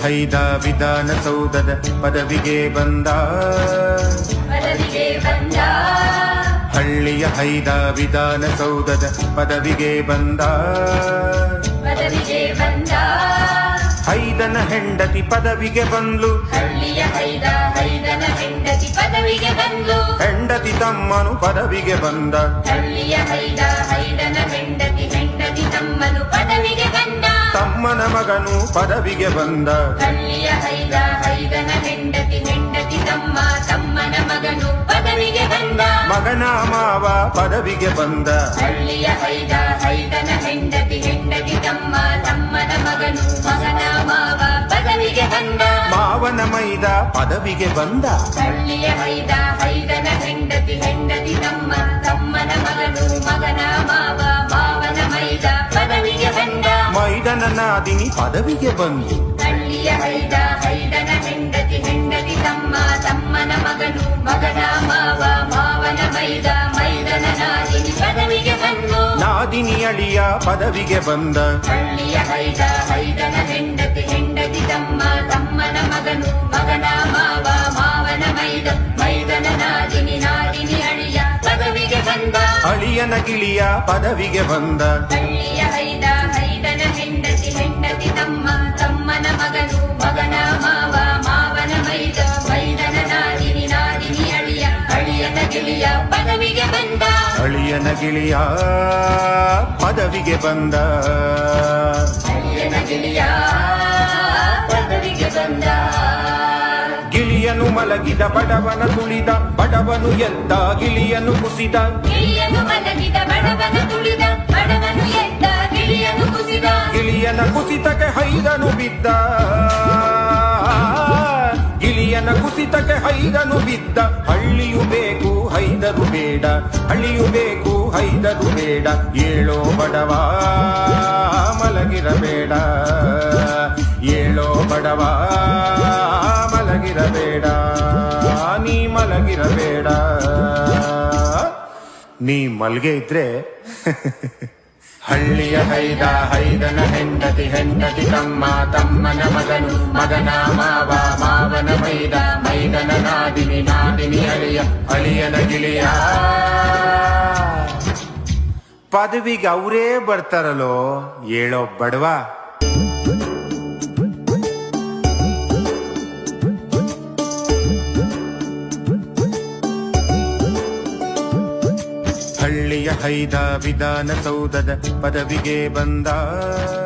ಹೈದ ವಿಧಾನಸೌಧದ ಪದವಿಗೆ ಬಂದ ಪದವಿಗೆ ಬಂದ ಹಳ್ಳಿಯ ಹೈದ ವಿಧಾನಸೌಧದ ಪದವಿಗೆ ಬಂದ ಪದವಿಗೆ ಬಂದ ಹೈದನ ಹೆಂಡತಿ ಪದವಿಗೆ ಬಂದ್ಲು ಹಳ್ಳಿಯ ಹೈದ ಹೈದನ ಹೆಂಡತಿ ಪದವಿಗೆ ಬಂದ್ಲು ಹೆಂಡತಿ ತಮ್ಮನು ಪದವಿಗೆ ಬಂದ ಹಳ್ಳಿಯ ಹೈದ ಹೈದನ ಹೆಂಡತಿ ಹೆಂಡತಿ ತಮ್ಮನು ಪದವಿಗೆ ಬಂದ ತಮ್ಮನ ಮಗನು ಪದವಿಗೆ ಬಂದ ಹಳ್ಳಿಯ ಹೈದ ಹೈದನ ಹೆಂಡತಿ ಹೆಂಡತಿ ತಮ್ಮ ತಮ್ಮನ ಮಗನು ಪದವಿಗೆ ಬಂದ ಮಗನ ಮಾವ ಪದವಿಗೆ ಬಂದ ಹಳ್ಳಿಯ ಹೈದ ಹೈದನ ಹೆಂಡತಿ ಹೆಂಡತಿ ತಮ್ಮ ತಮ್ಮನ ಮಗನು ಮಗನ ಮಾವ ಪದವಿಗೆ ಬಂದ ಮಾವನ ಮೈದ ಪದವಿಗೆ ಬಂದ ಹಳ್ಳಿಯ ಹೈದ ಹೈದನ ಹೆಂಡತಿ ಹೆಂಡತಿ ತಮ್ಮ ತಮ್ಮನ ಮಗನು ಮಗನ ಮಾವ ಮಾವನ ಮೈದ ಪದವಿಗೆ ಬಂದ ಮೈದನ ನಾದಿನಿ ಪದವಿಗೆ ಬಂದು ಹಳ್ಳಿಯ ಹೈದ ಹೈದನ ಹೆಂಡತಿ ಹೆಂಡತಿ ತಮ್ಮ ತಮ್ಮನ ಮಗನು ಮಗನ ಮಾವ ಮಾವನ ಮೈದ ಮೈದನ ನಾದಿನಿ ಪದವಿಗೆ ಬಂದು ನಾದಿನಿ ಅಳಿಯ ಪದವಿಗೆ ಬಂದ ಹಳ್ಳಿಯ ಹೈದ ಹೈದನ ಹೆಂಡತಿ ಹೆಂಡತಿ ತಮ್ಮ ತಮ್ಮನ ಮಗನು ಮಗನ ಮಾವ ಮಾವನ ಮೈದ ಮೈದನ ನಾದಿನಿ ನಾದಿನಿ ಅಳಿಯ ಪದವಿಗೆ ಬಂದ ಅಳಿಯನ ಗಿಳಿಯ ಪದವಿಗೆ ಬಂದ ಹಳ್ಳಿಯ ಹೈದ ಹೈದನ ಹೆಂಡತಿ ಹೆಂಡತಿ ತಮ್ಮ ತಮ್ಮನ ಮಗನು ಮಗನ ಮಾವ ಮಾವನ ಮೈದ ಮೈದನ ನಾದಿನಿ ನಾದಿನಿ ಅಳಿಯ ಅಳಿಯನ ಗಿಳಿಯ ಪದವಿಗೆ ಬಂದ ಅಳಿಯನ ಗಿಳಿಯ ಪದವಿಗೆ ಬಂದ ಅಳಿಯನ ಗಿಳಿಯ ಪದವಿಗೆ ಬಂದ ಗಿಳಿಯನು ಮಲಗಿದ ಬಡವನ ತುಳಿದ ಬಡವನು ಎದ್ದ ಗಿಳಿಯನು ಕುಸಿದ ಗಿಳಿಯನು ಮಲಗಿದ ಬಡವನ ತುಳಿದ ಬಡವನು ಎದ್ದ ಗಿಳಿಯನು ಕುಸಿದ ಗಿಳಿಯನ ಕುಸಿತಕ್ಕೆ ಹೈದನು ಬಿದ್ದ ಗಿಳಿಯನ ಕುಸಿತಕ್ಕೆ ಹೈದನು ಬಿದ್ದ ಹಳ್ಳಿಯು ಬೇಕು ಹೈದರು ಬೇಡ ಹಳ್ಳಿಯು ಬೇಕು ಹೈದರು ಬೇಡ ಏಳೋ ಬಡವ ಮಲಗಿರಬೇಡ ಏಳೋ ಬಡವ ಮಲಗಿರಬೇಡ ನೀ ಮಲಗಿರಬೇಡ ನೀ ಮಲ್ಗೆ ಇದ್ರೆ ಹಳ್ಳಿಯ ಹೈದ ಹೈದನ ಹೆಂಡತಿ ಹೆಂಡತಿ ತಮ್ಮ ತಮ್ಮನ ಮಗನು ಮಗನ ಮಾವ ಮಾವನ ಮೈದ ಮೈದನ ನಾದಿನಿ ನಾದಿನಿ ಅಳಿಯ ಅಳಿಯನ ಗಿಳಿಯ ಪದವಿಗೆ ಅವರೇ ಬರ್ತಾರಲ್ಲೋ ಹೇಳೋ ಬಡವ ಹಳ್ಳಿಯ ಹೈದ ವಿಧಾನಸೌಧದ ಪದವಿಗೆ ಬಂದ